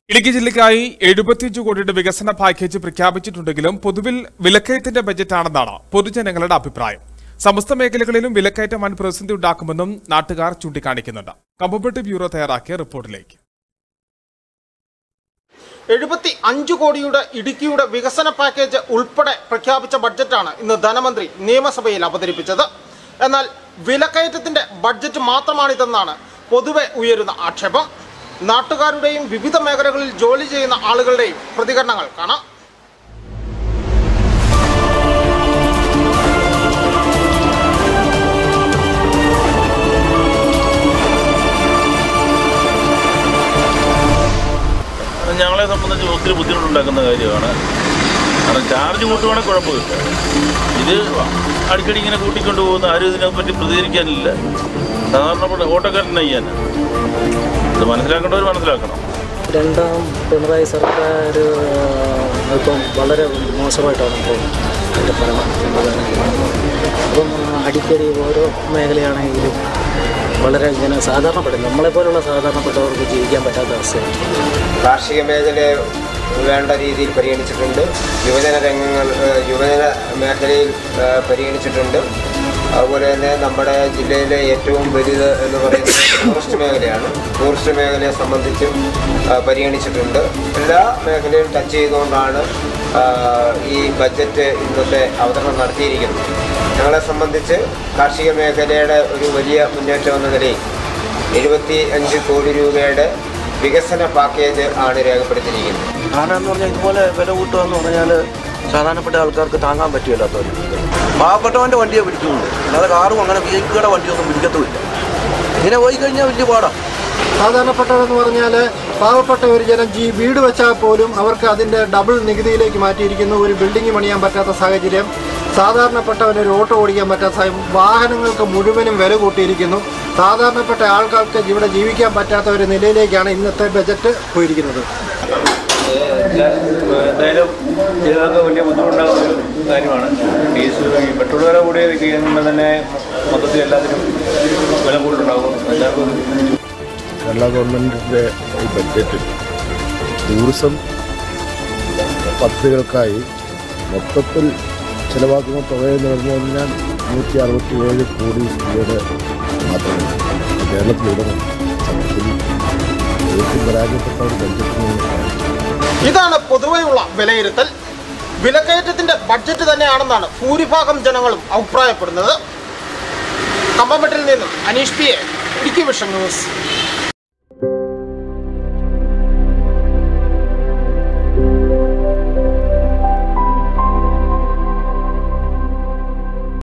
ഇടുക്കി ജില്ലയ്ക്കായി എഴുപത്തിയഞ്ച് കോടിയുടെ വികസന പാക്കേജ് പ്രഖ്യാപിച്ചിട്ടുണ്ടെങ്കിലും പൊതുവിൽ വിലക്കയറ്റത്തിന്റെ ബജറ്റാണെന്നാണ് പൊതുജനങ്ങളുടെ അഭിപ്രായം സമസ്ത മേഖലകളിലും വിലക്കയറ്റം വൻ പ്രതിസന്ധി ഉണ്ടാക്കുമെന്നും നാട്ടുകാർ ചൂണ്ടിക്കാണിക്കുന്നുണ്ട് കമ്പപ്പെട്ട് ബ്യൂറോ തയ്യാറാക്കിയ റിപ്പോർട്ടിലേക്ക് എഴുപത്തി അഞ്ച് കോടിയുടെ ഇടുക്കിയുടെ വികസന പാക്കേജ് ഉൾപ്പെടെ പ്രഖ്യാപിച്ച ബഡ്ജറ്റാണ് ഇന്ന് ധനമന്ത്രി നിയമസഭയിൽ അവതരിപ്പിച്ചത് എന്നാൽ വിലക്കയറ്റത്തിന്റെ ബഡ്ജറ്റ് മാത്രമാണിതെന്നാണ് പൊതുവെ ഉയരുന്ന ആക്ഷേപം നാട്ടുകാരുടെയും വിവിധ മേഖലകളിൽ ജോലി ചെയ്യുന്ന ആളുകളുടെയും പ്രതികരണങ്ങൾ കാണാം അത് ഞങ്ങളെ സംബന്ധിച്ച് ഒത്തിരി ബുദ്ധിമുട്ടുണ്ടാക്കുന്ന കാര്യമാണ് കാരണം ചാർജ് കൂട്ടുവാണെങ്കിൽ കുഴപ്പമില്ല ഇത് അടിക്കടി ഇങ്ങനെ കൂട്ടിക്കൊണ്ട് പോകുന്ന ആരും ഇതിനെപ്പറ്റി പ്രതികരിക്കാനില്ല സാധാരണപ്പെട്ട ഓട്ടോക്കാരൻ ചെയ്യാനാണ് ഇത് മനസ്സിലാക്കേണ്ടവർ മനസ്സിലാക്കണം രണ്ടാം പിണറായി സർക്കാർ ഇപ്പം വളരെ മോശമായിട്ടാണ് ഇപ്പോൾ അതിൻ്റെ ഭരണം അപ്പം അടിക്കടി ഓരോ മേഖലയാണെങ്കിലും വളരെ ഇങ്ങനെ സാധാരണപ്പെട്ട നമ്മളെപ്പോലുള്ള സാധാരണപ്പെട്ടവർക്ക് ജീവിക്കാൻ പറ്റാത്ത അവസ്ഥയാണ് കാർഷിക മേഖലയെ വേണ്ട രീതിയിൽ പരിഗണിച്ചിട്ടുണ്ട് യുവജന രംഗങ്ങൾ ഏഹ് യുവജന മേഖലയിൽ ഏഹ് പരിഗണിച്ചിട്ടുണ്ട് അതുപോലെ തന്നെ നമ്മുടെ ജില്ലയിലെ ഏറ്റവും വലുത് എന്ന് പറയുന്നത് ടൂറിസ്റ്റ് മേഖലയാണ് ടൂറിസ്റ്റ് മേഖലയെ സംബന്ധിച്ചും ഏഹ് പരിഗണിച്ചിട്ടുണ്ട് എല്ലാ മേഖലയും ടച്ച് ചെയ്തുകൊണ്ടാണ് ഏഹ് ഈ ബഡ്ജറ്റ് ഇന്നത്തെ അവതരണം നടത്തിയിരിക്കുന്നത് ഞങ്ങളെ സംബന്ധിച്ച് കാർഷിക മേഖലയുടെ ഒരു വലിയ മുന്നേറ്റം എന്ന നിലയിൽ എഴുപത്തി അഞ്ച് കോടി രൂപയുടെ വികസന പാക്കേജ് ആണ് രേഖപ്പെടുത്തിയിരിക്കുന്നത് കാരണം എന്ന് പറഞ്ഞാൽ ഇതുപോലെ വില കൂട്ടുക എന്ന് പറഞ്ഞാൽ സാധാരണപ്പെട്ട ആൾക്കാർക്ക് താങ്ങാൻ പറ്റില്ലാത്തവർ പാവപ്പെട്ടവൻ്റെ വണ്ടിയെ പിടിക്കുന്നുള്ളൂ അല്ലാതെ കാറും അങ്ങനെ ബൈക്കുകളുടെ വണ്ടിയൊന്നും പിടിക്കത്തുമില്ല ഇങ്ങനെ പോയി കഴിഞ്ഞാൽ വലിയ പാടാണ് സാധാരണപ്പെട്ടവരെന്ന് പറഞ്ഞാൽ പാവപ്പെട്ട ഒരു ജനം ജീ വീട് വെച്ചാൽ പോലും അവർക്ക് അതിൻ്റെ ഡബിൾ നികുതിയിലേക്ക് മാറ്റിയിരിക്കുന്നു ഒരു ബിൽഡിംഗ് പണിയാൻ പറ്റാത്ത സാഹചര്യം സാധാരണപ്പെട്ടവന് ഒരു ഓട്ടോ ഓടിക്കാൻ പറ്റാത്ത സാഹചര്യം വാഹനങ്ങൾക്ക് മുഴുവനും വില കൂട്ടിയിരിക്കുന്നു സാധാരണപ്പെട്ട ആൾക്കാർക്ക് ഇവിടെ ജീവിക്കാൻ പറ്റാത്ത ഒരു നിലയിലേക്കാണ് ഇന്നത്തെ ബജറ്റ് പോയിരിക്കുന്നത് എന്തായാലും ജനങ്ങൾക്ക് വലിയ ബുദ്ധിമുട്ടുണ്ടാകുന്ന ഒരു കാര്യമാണ് ഡീസൽ ഈ പെട്രോൾ വില കൂടി കഴിയുമ്പോൾ തന്നെ മൊത്തത്തിൽ എല്ലാത്തിനും വില കൂടുതലുണ്ടാകും എല്ലാവർക്കും കേരള ഗവൺമെൻറ്റിൻ്റെ ഈ ബഡ്ജറ്റിൽ ടൂറിസം പദ്ധതികൾക്കായി മൊത്തത്തിൽ ചിലവാക്കുന്ന തുകയെന്ന് പറഞ്ഞു കഴിഞ്ഞാൽ നൂറ്റി അറുപത്തി ഏഴ് കോടി രൂപയുടെ മാത്രമേ കേരളത്തിലുടനെ സത്യത്തിൽ ഏറ്റവും പരാജയപ്പെട്ട ഒരു ബഡ്ജറ്റിന് ഇതാണ് പൊതുവെയുള്ള വിലയിരുത്തൽ വിലക്കയറ്റത്തിന്റെ ബഡ്ജറ്റ് തന്നെയാണെന്നാണ് ഭൂരിഭാഗം ജനങ്ങളും അഭിപ്രായപ്പെടുന്നത് കമ്പമെട്ടിൽ നിന്നും Aneesh P A Idukki vision news